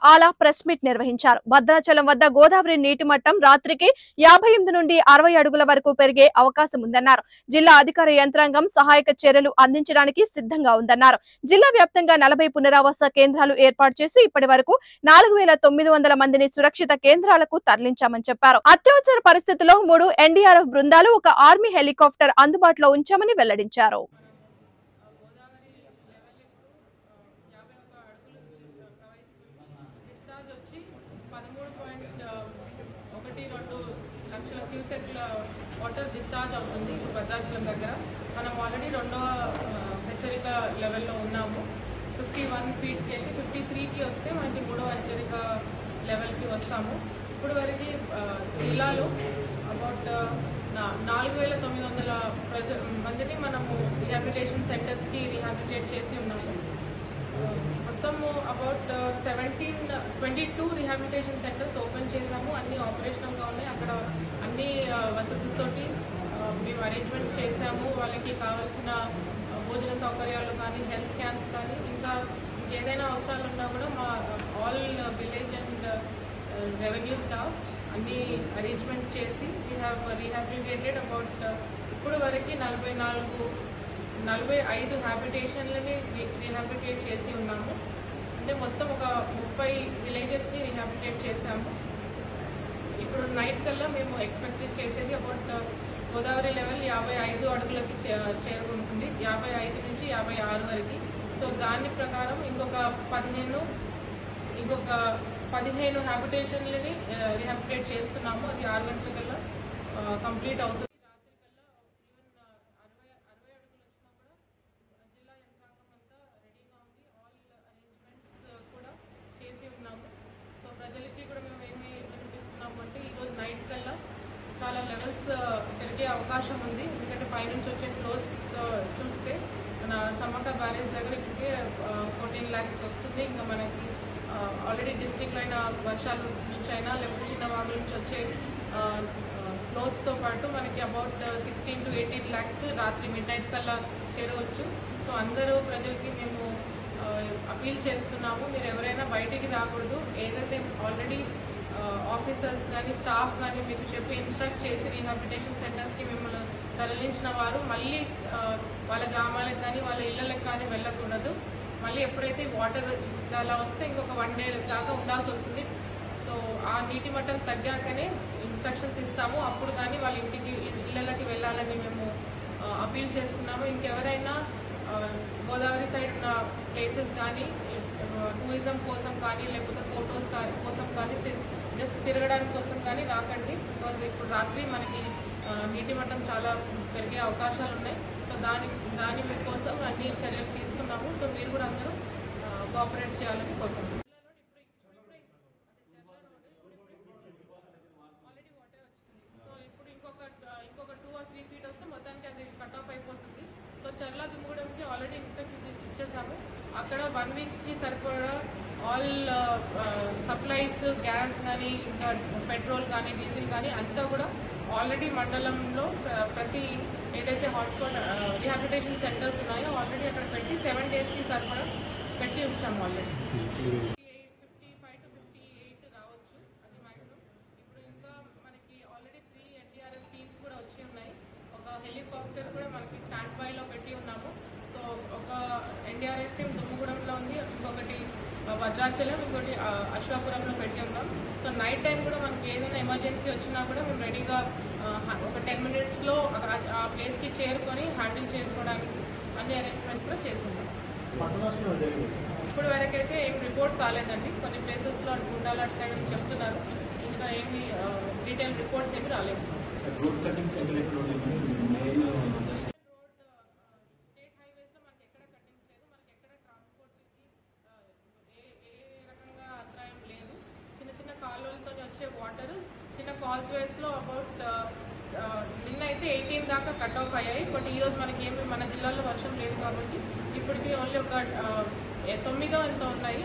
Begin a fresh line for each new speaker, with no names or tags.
ఆలా press meet నిర్వహించారు భద్రాచలం వద్ద గోదావరి నీటి మట్టం రాత్రికి యాభై ఎనిమిది నుండి అరవై అడుగుల వరకు పెరిగే అవకాశం ఉందన్నారు జిల్లా అధికార యంత్రాంగం సహాయక చర్యలు అందించడానికి సిద్ధంగా ఉందన్నారు జిల్లా వ్యాప్తంగా నలభై పునరావాస కేంద్రాలు ఏర్పాటు చేసి ఇప్పటి వరకు నాలుగు వేల తొమ్మిది వందల మందిని సురక్షిత కేంద్రాలకు తరలించామని చెప్పారు అత్యవసర పరిస్థితుల్లో మూడు ఎన్డీఆర్ఎఫ్ బృందాలు ఒక ఆర్మీ హెలికాప్టర్ అందుబాటులో ఉంచామని వెల్లడించారు
గోదావరి లెవెల్ ఇప్పుడు యాభై ఒక అడుగులు ప్రవహిస్తుంది డిశ్చార్జ్ వచ్చి పదమూడు పాయింట్ ఒకటి రెండు లక్షల క్యూసెక్ల వాటర్ డిశ్చార్జ్ అవుతుంది ఇప్పుడు భద్రాచలం దగ్గర మనం ఆల్రెడీ రెండవ ఆ, హెచ్చరిక లెవెల్లో ఉన్నాము ఫిఫ్టీ వన్ ఫీట్కి అయితే ఫిఫ్టీ త్రీకి వస్తే మనకి మూడవ హెచ్చరిక లెవెల్కి వస్తాము ఇప్పుడు వరకు ఆ, జిల్లాలో అబౌట్ నాలుగు వేల తొమ్మిది వందల ప్రజ మందిని మనము రిహాబిలిటేషన్ సెంటర్స్కి రిహాబిలిటేట్ చేసి ఉన్నాము ఆ, మొత్తము about seventeen twenty two rehabilitation centres open చేసాము అన్ని ఆపరేషనల్గా ఉన్నాయి అక్కడ అన్ని ఆ, వసతులతోటి ఆ, మేము అరేంజ్మెంట్స్ చేసాము వాళ్ళకి కావాల్సిన ఆ, భోజన సౌకర్యాలు కానీ హెల్త్ క్యాంప్స్ కానీ ఇంకా ఏదైనా అవసరాలు ఉన్నా కూడా మా all village and revenue staff అన్ని అరేంజ్మెంట్స్ చేసి వీ హ్యావ్ రీహాబిలిటేటెడ్ అబౌట్ ఇప్పుడు వరకు నలభై నాలుగు నలభై ఐదు హ్యాబిటేషన్లని రీహాబిలిటేట్ చేసి ఉన్నాము అంటే మొత్తం ఒక ముప్పై విలేజెస్ని రీహాబిలిటేట్ చేశాము ఇప్పుడు నైట్ కల్లా మేము ఎక్స్పెక్ట్ చేసేది అబౌట్ గోదావరి లెవెల్ యాభై ఐదు అడుగులకి చే- చేరుకుంటుంది యాభై ఐదు నుంచి యాభై ఆరు వరకు సో దాని ప్రకారం ఇంకొక పదిహేను ఇంకొక పదిహేను హ్యాబిటేషన్లని రీహాబిలిటేట్ చేస్తున్నాము అది ఆరు గంటలకల్లా కంప్లీట్ అవుతుంది రాత్రికల్లా ఈవెన్ అరవై అరవై అడుగులు వచ్చినా కూడా జిల్లా యంత్రాంగం అంతా రెడీగా ఉంది ఆల్ అరేంజ్మెంట్స్ కూడా చేసి ఉన్నాము సో ప్రజలకి కూడా మేము ఏమి వినిపిస్తున్నాము అంటే ఈరోజు నైట్ కల్లా చాలా లెవెల్స్ పెరిగే అవకాశం ఉంది ఎందుకంటే పైనుంచి వచ్చే ఫ్లోస్ చూస్తే మన సమ్మక్క బ్యారేజ్ దగ్గర ఇప్పటికే ఫోర్టీన్ ల్యాక్స్ వస్తుంది ఇంకా మనకి ఆల్రెడీ డిస్టిక్లో అయిన వర్షాలు నుంచి అయినా లేకపోతే చిన్న వాగుల నుంచి వచ్చే ఫ్లోస్తో పాటు మనకి about sixteen to eighteen lakhs రాత్రి మిడ్ నైట్ కల్లా చేరవచ్చు సో అందరూ ప్రజలకి మేము అపీల్ చేస్తున్నాము మీరు ఎవరైనా బయటికి రాకూడదు ఏదైతే ఆల్రెడీ ఆఫీసర్స్ కానీ స్టాఫ్ కానీ మీకు చెప్పి ఇన్స్ట్రక్ట్ చేసి రీహాబిలిటేషన్ సెంటర్స్కి మిమ్మల్ని తరలించిన వారు మళ్ళీ ఆ, వాళ్ళ గ్రామాలకు కానీ వాళ్ళ ఇళ్ళకి కానీ వెళ్ళకూడదు మళ్ళీ ఎప్పుడైతే వాటర్ అలా వస్తే ఇంకొక వన్ డే దాకా ఉండాల్సి వస్తుంది సో ఆ నీటి మట్టం తగ్గాకనే ఇన్స్ట్రక్షన్స్ ఇస్తాము అప్పుడు కానీ వాళ్ళ ఇంటికి ఇళ్ళకి వెళ్ళాలని మేము అపీల్ చేస్తున్నాము ఇంకెవరైనా ఆ, గోదావరి సైడ్ ఉన్న ప్లేసెస్ కానీ టూరిజం కోసం కానీ లేకపోతే ఫొటోస్ కోసం కానీ జస్ట్ తిరగడానికి కోసం కానీ రాకండి బికాజ్ ఇప్పుడు రాత్రి మనకి ఆ, నీటి మట్టం చాలా పెరిగే అవకాశాలు ఉన్నాయి సో దాని దాని కోసం అన్ని చర్యలు తీసుకున్నాము సో మీరు కూడా అందరూ కోఆపరేట్ చేయాలని కోరుకుంటున్నాం ఆల్రెడీ వాటర్ వచ్చింది సో ఇప్పుడు ఇంకొక ఇంకొక టూ ఆర్ త్రీ ఫీట్ వస్తే మొత్తానికి అది కట్ ఆఫ్ అయిపోతుంది సో చర్ల దుమ్మగూడెంకి ఆల్రెడీ ఇన్స్ట్రక్షన్స్ ఇచ్చేసాము అక్కడ వన్ వీక్కి సరిపడా ఆల్ సప్లైస్ గ్యాస్ కానీ ఇంకా పెట్రోల్ కానీ డీజిల్ కానీ అంతా కూడా ఆల్రెడీ మండలంలో ప్ర- ప్రతి ఏదైతే హాట్స్పాట్ రిహాబిలిటేషన్ సెంటర్స్ ఉన్నాయో ఆల్రెడీ అక్కడ పెట్టి సెవెన్ డేస్కి సరిపడా పెట్టి ఉంచాము already fifty five to fifty eight రావచ్చు అది మ్యాక్సిమం ఇప్పుడు ఇంకా మనకి ఆల్రెడీ త్రీ ఎన్డీఆర్ఎఫ్ టీమ్స్ కూడా వచ్చి ఉన్నాయి ఒక హెలికాప్టర్ కూడా మనకి స్టాండ్ బైలో పెట్టి ఉన్నాము సో ఒక ఎన్డీఆర్ఎఫ్ టీం దుమ్ముగూడెంలో ఉంది ఇంకొకటి ఆ, భద్రాచలం ఇంకోటి ఆ, అశ్వాపురంలో పెట్టి ఉన్నాం సో నైట్ టైం కూడా మనకి ఏదైనా ఎమర్జెన్సీ వచ్చినా కూడా మేము రెడీగా ఆ, హ- ఒక టెన్ మినిట్స్లో ఆ ప్లేస్కి చేరుకొని హ్యాండిల్ చేసుకోవడానికి అన్ని అరేంజ్మెంట్స్ కూడా చేస్తున్నాం
పట్టణాల్లో జరిగింది
ఇప్పుడు వరకైతే ఏం రిపోర్ట్ కాలేదండి కొన్ని ప్లేసెస్లో గుండాల అటు సైడ్ అని చెప్తున్నారు ఇంకా ఏమి డీటెయిల్ రిపోర్ట్స్ ఏమి రాలేదు
రోడ్ కటింగ్ సెంటర్ ఎక్కడ మెయిన్
స్టేట్ హైవేస్లో మనకి ఎక్కడ కట్టింగ్స్ లేదు మనకి ఎక్కడ ట్రాన్స్పోర్ట్కి ఏ ఏ రకంగా అంతరాయం లేదు చిన్న చిన్న కాలువలతో వచ్చే వాటర్ చిన్న కాల్స్వేస్లో అబౌట్ నిన్న అయితే ఎయిటీన్ దాకా కట్ ఆఫ్ అయ్యాయి బట్ ఈ రోజు మనకి ఏమి మన జిల్లాలో వర్షం లేదు కాబట్టి ఇప్పటికీ ఓన్లీ ఒక ఆ, ఏ- తొమ్మిదో ఎంతో ఉన్నాయి